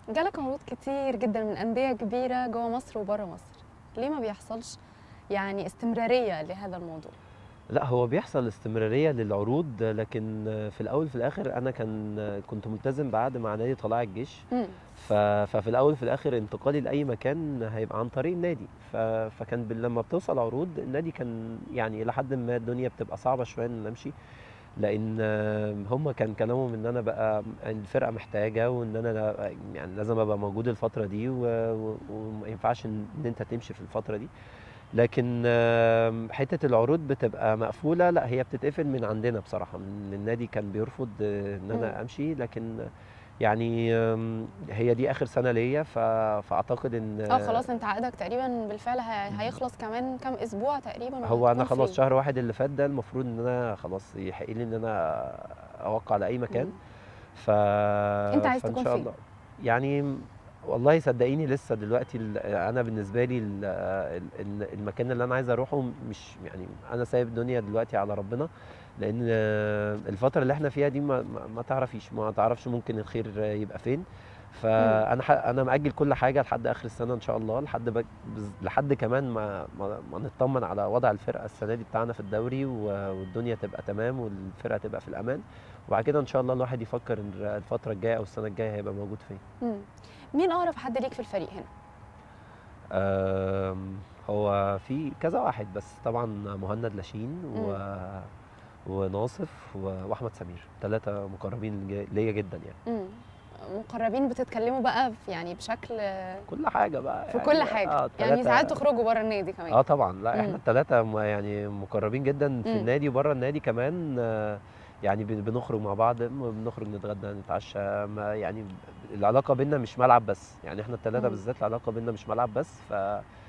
جالك عروض كتير جدا من انديه كبيره جوه مصر وبره مصر ليه ما بيحصلش يعني استمراريه لهذا الموضوع لا هو بيحصل استمرارية للعروض لكن في الأول وفي الآخر أنا كان كنت ملتزم بعقد مع نادي طلائع الجيش مم. ف- ففي الأول وفي الآخر انتقالي لأي مكان هيبقى عن طريق النادي ف- فكان بال- لما بتوصل عروض النادي كان يعني لحد ما الدنيا بتبقى صعبة شوية إن أنا أمشي لأن هم كان كلامهم إن أنا بقى الفرقة محتاجة وإن أنا لا- يعني لازم أبقى موجود الفترة دي و- و- وما ينفعش إن إن أنت تمشي في الفترة دي لكن آم، حته العروض بتبقى مقفوله لا هي بتتقفل من عندنا بصراحه من النادي كان بيرفض آه، ان مم. انا امشي لكن يعني آم، هي دي اخر سنه ليا ف- فاعتقد ان اه خلاص انت عقدك تقريبا بالفعل هي- هيخلص كمان كام اسبوع تقريبا هو انا وهتكون خلاص free. شهر واحد اللي فات ده المفروض ان انا خلاص يحق لي ان انا اوقع على اي مكان مم. ف انت عايز فان تكون شاء فين؟ الله يعني والله صدقيني لسه دلوقتي ال- انا بالنسبه لي ال- ال- المكان اللي انا عايز اروحه مش يعني انا سايب الدنيا دلوقتي على ربنا لان الفتره اللي احنا فيها دي ما, ما, ما تعرفيش ما تعرفش ممكن الخير يبقى فين فانا ح- انا مأجل كل حاجه لحد اخر السنه ان شاء الله لحد بك بز- لحد كمان ما, ما ما نطمن على وضع الفرقه السنه دي بتاعنا في الدوري و- والدنيا تبقى تمام والفرقه تبقى في الامان وبعد كده ان شاء الله الواحد يفكر إن الفتره الجايه او السنه الجايه هيبقى موجود فين مم. مين اقرب حد ليك في الفريق هنا آم، هو في كذا واحد بس طبعا مهند لاشين و... وناصف و- واحمد سمير ثلاثه مقربين لج- ليا جدا يعني مم. مقربين بتتكلموا بقى في يعني بشكل كل حاجه بقى في يعني كل حاجه اه يعني التلاتة- ساعات تخرجوا بره النادي كمان اه طبعا لا مم. احنا الثلاثه يعني مقربين جدا في مم. النادي وبره النادي كمان آه، يعني بن- بنخرج مع بعض م- بنخرج نتغدى نتعشى ما يعني العلاقه بينا مش ملعب بس يعني احنا الثلاثه مم. بالذات العلاقه بينا مش ملعب بس ف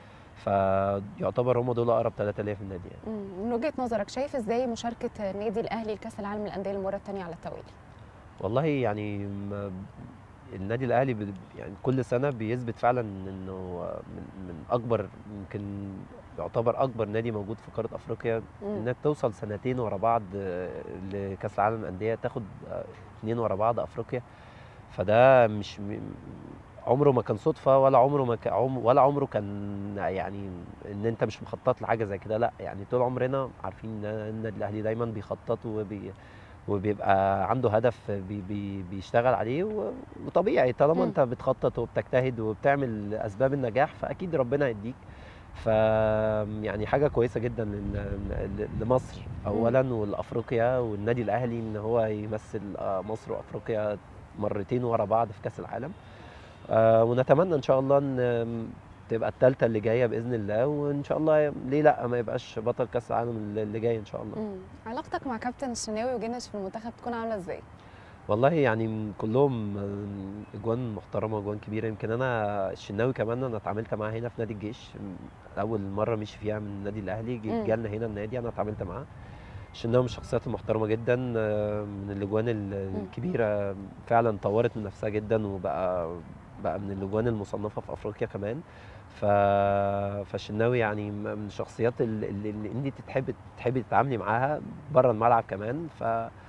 فيعتبر هم دول اقرب ثلاثه ليا في النادي يعني مم. من وجهه نظرك شايف ازاي مشاركه النادي الاهلي لكاس العالم للانديه للمره الثانيه على التوالي والله يعني م- النادي الاهلي بي- يعني كل سنه بيثبت فعلا انه من, من اكبر يمكن يعتبر اكبر نادي موجود في قاره افريقيا مم. انك توصل سنتين ورا بعض آه، لكاس العالم للانديه تاخد آه، اتنين ورا بعض افريقيا فده مش م- عمره ما كان صدفه ولا عمره ما كان عم ولا عمره كان يعني ان انت مش مخطط لحاجه زي كده لا يعني طول عمرنا عارفين ان النادي الاهلي دايما بيخطط وبي وبيبقى عنده هدف بي بي بيشتغل عليه و- وطبيعي طالما مم. انت بتخطط وبتجتهد وبتعمل اسباب النجاح فاكيد ربنا هيديك ف يعني حاجه كويسه جدا لل- ل- لمصر اولا ولافريقيا والنادي الاهلي ان هو يمثل آه، مصر وافريقيا مرتين ورا بعض في كاس العالم آه، ونتمنى ان شاء الله ان تبقى الثالثه اللي جايه باذن الله وان شاء الله ليه لا ما يبقاش بطل كاس العالم اللي جاي ان شاء الله مم. علاقتك مع كابتن الشناوي وجنش في المنتخب تكون عامله ازاي والله يعني كلهم آه، اجوان محترمه اجوان كبيره يمكن انا الشناوي كمان انا اتعاملت معاه هنا في نادي الجيش اول مره مشي فيها من النادي الاهلي مم. جه- جالنا هنا النادي انا اتعاملت معاه الشناوي من الشخصيات المحترمه جدا آه، من الاجوان ال- مم. الكبيره فعلا طورت من نفسها جدا وبقى بقى من الاجوان المصنفه في افريقيا كمان ف... فالشناوي يعني من الشخصيات اللي, اللي انت تحب تحبي تتعاملي معاها بره الملعب كمان ف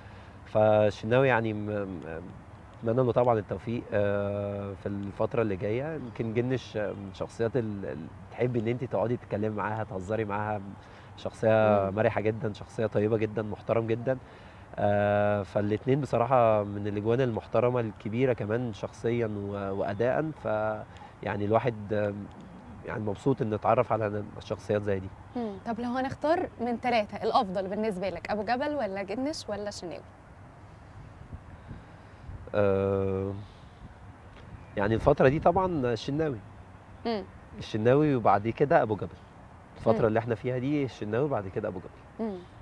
فالشناوي يعني م- م- اتمنى له طبعا التوفيق آه، في الفتره اللي جايه يمكن جنش آه، من الشخصيات اللي تحبي ان انت تقعدي تتكلمي معاها تهزري معاها شخصيه مم. مرحه جدا شخصيه طيبه جدا محترم جدا آه، فالاتنين بصراحه من الاجوان المحترمه الكبيره كمان شخصيا و- واداء ف يعني الواحد آه، يعني مبسوط انه اتعرف على شخصيات زي دي مم. طب لو هنختار من ثلاثه الافضل بالنسبه لك ابو جبل ولا جنش ولا شناوي آه، يعني الفتره دي طبعا الشناوي مم. الشناوي وبعد كده ابو جبل الفتره مم. اللي احنا فيها دي الشناوي بعد كده ابو جبل مم.